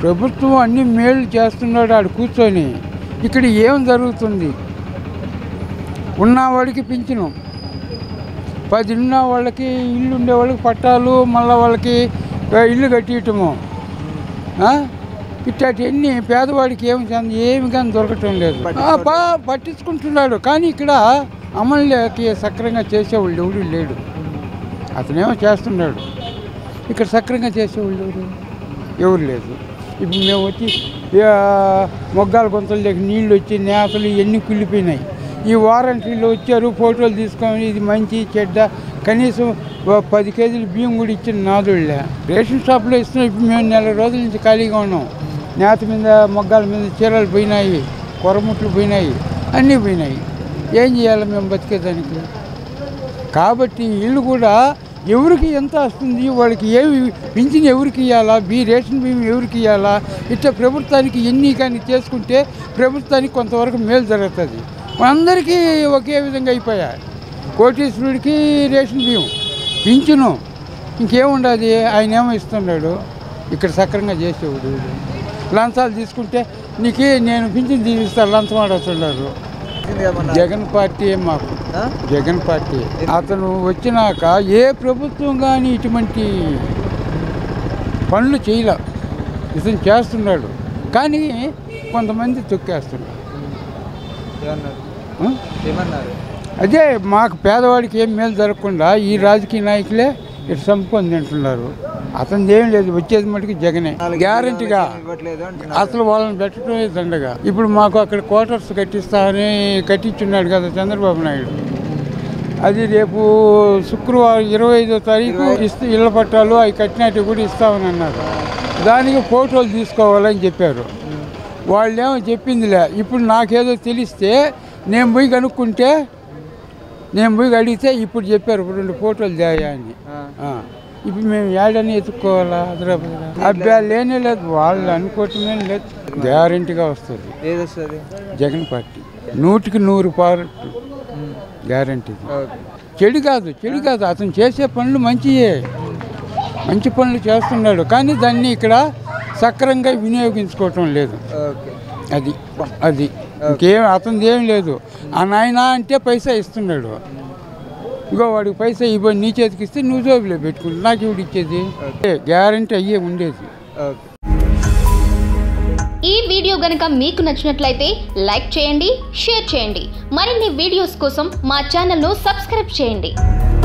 ప్రభుత్వం అన్ని మేలు చేస్తున్నాడు ఆడు కూర్చొని ఇక్కడ ఏం జరుగుతుంది ఉన్నవాడికి పింఛను పది ఉన్న వాళ్ళకి ఇల్లు ఉండే వాళ్ళకి పట్టాలు మళ్ళీ వాళ్ళకి ఆ, ఇల్లు కట్టియటము ఆ? ఇట్లాంటివన్నీ పేదవాడికి ఏమి చెంద- ఏమి కానీ దొరకటం లేదు ఆ, బా- పట్టించుకుంటున్నాడు కానీ ఇక్కడ అమలుకి సక్రంగా చేసేవాళ్ళు ఎవడు లేడు అతనేమో చేస్తున్నాడు ఇక్కడ సక్రంగా చేసేవాళ్ళు ఎవరు ఎవరు లేదు ఇప్పుడు మేము వచ్చి ఆ, మొగ్గాల గుంతలకి నీళ్ళు వచ్చి నేతలు ఇవన్నీ కుళ్ళిపోయినాయి ఈ వారంటీలు వచ్చారు ఫోటోలు తీసుకొని ఇది మంచి చెడ్డ కనీసం ఓ పది కేజీలు బియ్యం కూడా ఇచ్చిన నాదుళ్ళే రేషన్ షాప్లో ఇస్తున్నాం ఇప్పుడు మేము నెల రోజుల నుంచి ఖాళీగా ఉన్నాం నేత మీద మొగ్గాల మీద చీరలు పోయినాయి కొరముట్లు పోయినాయి అన్నీ పోయినాయి ఏం చేయాలి మేము బతికేదానికి కాబట్టి వీళ్ళు కూడా ఎవరికి ఎంత వస్తుంది వాళ్ళకి ఏమి పింఛన్ ఎవరికి ఇవ్వాలా బీ రేషన్ బియ్యం ఎవరికి ఇవ్వాలా ఇట్లా ప్రభుత్వానికి ఎన్ని కానీ చేసుకుంటే ప్రభుత్వానికి కొంతవరకు మేలు జరుగుతుంది అందరికీ ఒకే విధంగా అయిపోయాయి కోటీశ్వరుడికి రేషన్ బియ్యం పింఛను ఇంకేముండదు ఆయన ఏమో ఇస్తున్నాడు ఇక్కడ సక్రంగా చేసేవాడు వీడు. లంచాలు తీసుకుంటే నీకు నేను పింఛన్ తీపిస్తాను లంచం ఆడుతున్నారు వచ్చింది ఏమన్నా జగన్ పార్టీ మాకు ఆ? జగన్ పార్టీ అతను వచ్చినాక ఏ ప్రభుత్వం కానీ ఇటువంటి పనులు చేయలే ఇతను చేస్తున్నాడు కానీ కొంతమంది తొక్కేస్తున్నారు ఏమన్నారు ఆ? ఏమన్నారు అదే మాకు పేదవాడికి ఏం మేలు జరగకుండా ఈ రాజకీయ నాయకులే ఇటు చంపుకొని తింటున్నారు అతను ఏం లేదు వచ్చేది మటుకు జగనే గ్యారంటీగా ఇవ్వట్లేదు అంటున్నారు అసలు వాళ్ళని పెట్టడమే దండగా ఇప్పుడు మాకు అక్కడ క్వార్టర్స్ కట్టిస్తామని కట్టించున్నాడు కదా చంద్రబాబు నాయుడు అది రేపు శుక్రవారం ఇరవై ఐదో తారీఖు ఇస్తూ ఇళ్ళ పట్టాలు అవి కట్టినట్టు కూడా ఇస్తామని అన్నారు దానికి ఫోటోలు తీసుకోవాలని చెప్పారు వాళ్ళేమో చెప్పిందిలే ఇప్పుడు నాకేదో తెలిస్తే నేను పోయి కనుక్కుంటే నేను పోయి అడిగితే ఇప్పుడు చెప్పారు రెండు ఫోటోలు తేయా అని ఆ. ఆ. ఇప్పుడు మేము ఏడని ఎత్తుక్కోవాలా హైదరాబాద్ అబ్బా లేనే లేదు వాళ్ళు అనుకోవటమే లేదు గ్యారంటీగా వస్తుంది ఏది వస్తుంది జగన్ పార్టీ నూటికి నూరు పారు గ్యారంటీ ఓకే చెడు కాదు చెడు కాదు అతను చేసే పనులు మంచియే మంచి పనులు చేస్తున్నాడు కానీ దాన్ని ఇక్కడ సక్రంగా వినియోగించుకోవటం లేదు ఓకే అది అది ఇంకేం అతనిది ఏం లేదు ఆ నాయన అంటే పైసా ఇస్తున్నాడు ఇగో వాడికి పైసా ఇవ్వండి నీ చేతికి ఇస్తే నువ్వు జోబులో పెట్టుకుంటు నాకు ఇవి ఇచ్చేది గ్యారంటీ అయ్యే ఉండేది ఓకే ఈ వీడియో గనక మీకు నచ్చినట్లయితే లైక్ చేయండి షేర్ చేయండి మరిన్ని వీడియోస్ కోసం మా ఛానల్ను సబ్స్క్రైబ్ చేయండి